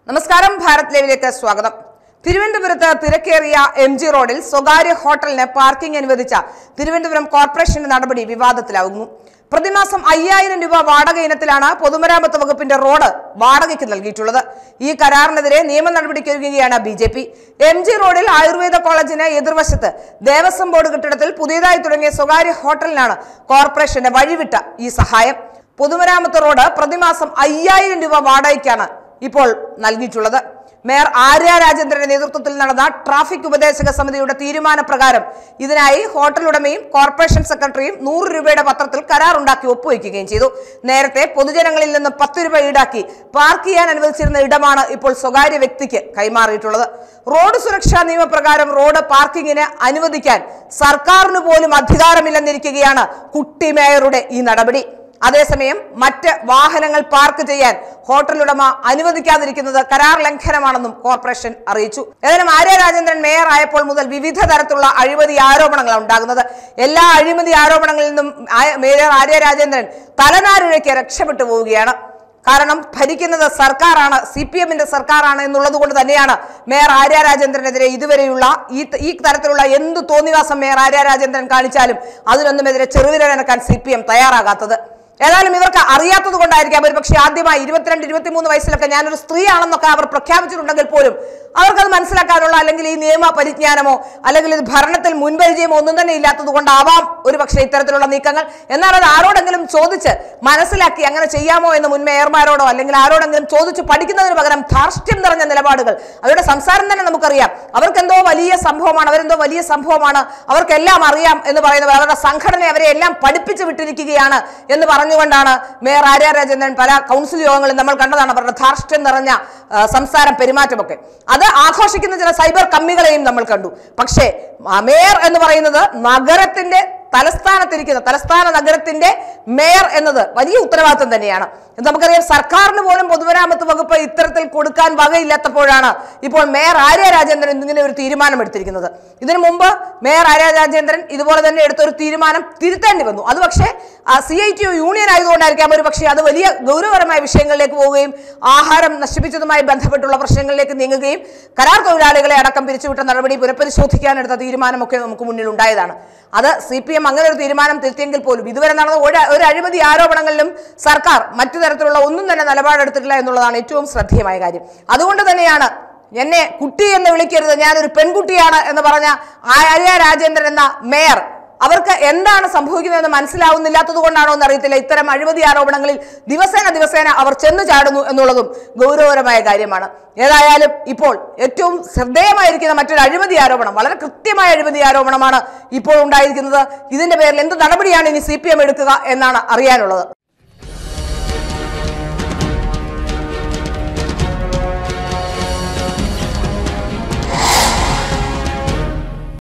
നമസ്കാരം ഭാരത് ലൈവിലേക്ക് സ്വാഗതം തിരുവനന്തപുരത്ത് തിരക്കേറിയ എം ജി റോഡിൽ സ്വകാര്യ ഹോട്ടലിന് പാർക്കിംഗ് അനുവദിച്ച തിരുവനന്തപുരം കോർപ്പറേഷന്റെ നടപടി വിവാദത്തിലാകുന്നു പ്രതിമാസം അയ്യായിരം രൂപ വാടക ഇനത്തിലാണ് പൊതുമരാമത്ത് വകുപ്പിന്റെ റോഡ് വാടകയ്ക്ക് നൽകിയിട്ടുള്ളത് ഈ കരാറിനെതിരെ നിയമ നടപടിക്കൊരുങ്ങുകയാണ് B J P M G റോഡിൽ ആയുർവേദ കോളേജിന് എതിർവശത്ത് ദേവസ്വം ബോർഡ് കെട്ടിടത്തിൽ പുതിയതായി തുടങ്ങിയ സ്വകാര്യ ഹോട്ടലിനാണ് കോർപ്പറേഷന്റെ വഴിവിട്ട ഈ സഹായം പൊതുമരാമത്ത് റോഡ് പ്രതിമാസം അയ്യായിരം രൂപ വാടകയ്ക്കാണ് ഇപ്പോൾ നൽകിയിട്ടുള്ളത് മേയർ ആര്യ രാജേന്ദ്രന്റെ നേതൃത്വത്തിൽ നടന്ന ട്രാഫിക് ഉപദേശക സമിതിയുടെ തീരുമാനപ്രകാരം ഇതിനായി ഹോട്ടൽ ഉടമയും കോർപ്പറേഷൻ സെക്രട്ടറിയും നൂറ് രൂപയുടെ പത്രത്തിൽ കരാറുണ്ടാക്കി ഒപ്പുവയ്ക്കുകയും ചെയ്തു നേരത്തെ പൊതുജനങ്ങളിൽ നിന്ന് പത്ത് രൂപ ഈടാക്കി പാർക്ക് ചെയ്യാൻ അനുവദിച്ചിരുന്ന ഇടമാണ് ഇപ്പോൾ സ്വകാര്യ വ്യക്തിക്ക് കൈമാറിയിട്ടുള്ളത് റോഡ് സുരക്ഷാ നിയമപ്രകാരം റോഡ് പാർക്കിങ്ങിന് അനുവദിക്കാൻ സർക്കാരിന് പോലും അധികാരമില്ലെന്നിരിക്കുകയാണ് കുട്ടി മേയറുടെ ഈ നടപടി അതേസമയം മറ്റ് വാഹനങ്ങൾ പാർക്ക് ചെയ്യാൻ ഹോട്ടൽ ഉടമ അനുവദിക്കാതിരിക്കുന്നത് കരാർ ലംഘനമാണെന്നും കോർപ്പറേഷൻ അറിയിച്ചു ഏതായാലും ആര്യ രാജേന്ദ്രൻ മേയർ ആയപ്പോൾ മുതൽ വിവിധ തരത്തിലുള്ള അഴിമതി ആരോപണങ്ങളാണ് ഉണ്ടാകുന്നത് എല്ലാ അഴിമതി ആരോപണങ്ങളിൽ നിന്നും ആ- മേയർ ആര്യ രാജേന്ദ്രൻ തലനാരിഴയ്ക്ക് രക്ഷപ്പെട്ടു പോവുകയാണ് കാരണം ഭരിക്കുന്നത് സർക്കാരാണ് സി പി എമ്മിന്റെ സർക്കാരാണ് എന്നുള്ളത് കൊണ്ട് തന്നെയാണ് മേയർ ആര്യ രാജേന്ദ്രനെതിരെ ഇതുവരെയുള്ള ഈ ഈ തരത്തിലുള്ള എന്ത് തോന്നിവാസം മേയർ ആര്യ രാജേന്ദ്രൻ കാണിച്ചാലും അതിനൊന്നുമെതിരെ ചെറുവിരനക്കാൻ സി പി എം തയ്യാറാകാത്തത് ഏതായാലും ഇവർക്ക് അറിയാത്തത് കൊണ്ടായിരിക്കാം ഒരു പക്ഷേ ആദ്യമായി ഇരുപത്തിരണ്ട് ഇരുപത്തിമൂന്ന് വയസ്സിലൊക്കെ ഞാനൊരു സ്ത്രീയാണെന്നൊക്കെ അവർ പ്രഖ്യാപിച്ചിട്ടുണ്ടെങ്കിൽ പോലും അവർക്കത് മനസ്സിലാക്കാനുള്ള അല്ലെങ്കിൽ ഈ നിയമ പരിജ്ഞാനമോ അല്ലെങ്കിൽ ഇത് ഭരണത്തിൽ മുൻപരിചയമോ ഒന്നും തന്നെ ഇല്ലാത്തത് കൊണ്ടാവാം ഒരു പക്ഷേ ഇത്തരത്തിലുള്ള നീക്കങ്ങൾ എന്നാൽ അത് ആരോടെങ്കിലും ചോദിച്ച് മനസ്സിലാക്കി അങ്ങനെ ചെയ്യാമോ എന്ന് മുൻ മേയർമാരോടോ അല്ലെങ്കിൽ ആരോടെങ്കിലും ചോദിച്ച് പഠിക്കുന്നതിന് പകരം ധാർഷ്ട്യം നിറഞ്ഞ നിലപാടുകൾ അവരുടെ സംസാരം തന്നെ നമുക്കറിയാം അവർക്കെന്തോ വലിയ സംഭവമാണ് അവരെന്തോ വലിയ സംഭവമാണ് അവർക്കെല്ലാം അറിയാം എന്ന് പറയുന്നവർ അവരുടെ സംഘടന അവരെ എല്ലാം പഠിപ്പിച്ചു വിട്ടിരിക്കുകയാണ് എന്ന് പറഞ്ഞുകൊണ്ടാണ് മേയർ ആര്യ രാജേന്ദ്രൻ പല കൗൺസിൽ യോഗങ്ങളിൽ നമ്മൾ കണ്ടതാണ് അവരുടെ ധാർഷ്ട്യം നിറഞ്ഞ ആ, സംസാരം പെരുമാറ്റമൊക്കെ അത് ആഘോഷിക്കുന്ന ചില സൈബർ കമ്മികളെയും നമ്മൾ കണ്ടു പക്ഷേ ആ, മേയർ എന്ന് പറയുന്നത് നഗരത്തിന്റെ തലസ്ഥാനത്തിരിക്കുന്ന തലസ്ഥാന നഗരത്തിന്റെ മേയർ എന്നത് വലിയ ഉത്തരവാദിത്വം തന്നെയാണ് ഇത് നമുക്കറിയാം സർക്കാരിന് പോലും പൊതുമരാമത്ത് വകുപ്പ് ഇത്തരത്തിൽ കൊടുക്കാൻ വകയില്ലാത്തപ്പോഴാണ് ഇപ്പോൾ മേയർ ആര്യ രാജേന്ദ്രൻ ഇങ്ങനെ ഒരു തീരുമാനം എടുത്തിരിക്കുന്നത് ഇതിനു മുമ്പ് മേയർ ആര്യ രാജേന്ദ്രൻ ഇതുപോലെ തന്നെ എടുത്ത ഒരു തീരുമാനം തിരുത്തേണ്ടി വന്നു അത് പക്ഷേ C I T U union ആയതുകൊണ്ടായിരിക്കാം ഒരു പക്ഷേ അത് വലിയ ഗൗരവകരമായ വിഷയങ്ങളിലേക്ക് പോവുകയും ആഹാരം നശിപ്പിച്ചതുമായി ബന്ധപ്പെട്ടുള്ള പ്രശ്നങ്ങളിലേക്ക് നീങ്ങുകയും കരാർ തൊഴിലാളികളെ അടക്കം പിരിച്ചുവിട്ട നടപടി പുനഃപരിശോധിക്കാനെടുത്ത തീരുമാനമൊക്കെ നമുക്ക് മുന്നിൽ ഉണ്ടായതാണ് അത് സി പി എം അങ്ങനെ ഒരു തീരുമാനം തിരുത്തിയെങ്കിൽ പോലും ഇതുവരെ നടന്ന ഒരു ഒരു അഴിമതി ആരോപണങ്ങളിലും സർക്കാർ മറ്റു തരത്തിലുള്ള ഒന്നും തന്നെ നിലപാടെടുത്തിട്ടില്ല എന്നുള്ളതാണ് ഏറ്റവും ശ്രദ്ധേയമായ കാര്യം അതുകൊണ്ട് തന്നെയാണ് എന്നെ കുട്ടി എന്ന് വിളിക്കരുത് ഞാനൊരു പെൺകുട്ടിയാണ് എന്ന് പറഞ്ഞ ആര്യ രാജേന്ദ്രൻ എന്ന മേയർ അവർക്ക് എന്താണ് സംഭവിക്കുന്നതെന്ന് മനസ്സിലാവുന്നില്ലാത്തത് കൊണ്ടാണോ എന്ന് അറിയത്തില്ല ഇത്തരം അഴിമതി ആരോപണങ്ങളിൽ ദിവസേന ദിവസേന അവർ ചെന്നു ചാടുന്നു എന്നുള്ളതും ഗൗരവകരമായ കാര്യമാണ് ഏതായാലും ഇപ്പോൾ ഏറ്റവും ശ്രദ്ധേയമായിരിക്കുന്ന മറ്റൊരു അഴിമതി ആരോപണം വളരെ കൃത്യമായ അഴിമതി ആരോപണമാണ് ഇപ്പോൾ ഉണ്ടായിരിക്കുന്നത് ഇതിന്റെ പേരിൽ എന്ത് നടപടിയാണ് ഇനി സി എടുക്കുക എന്നാണ് അറിയാനുള്ളത്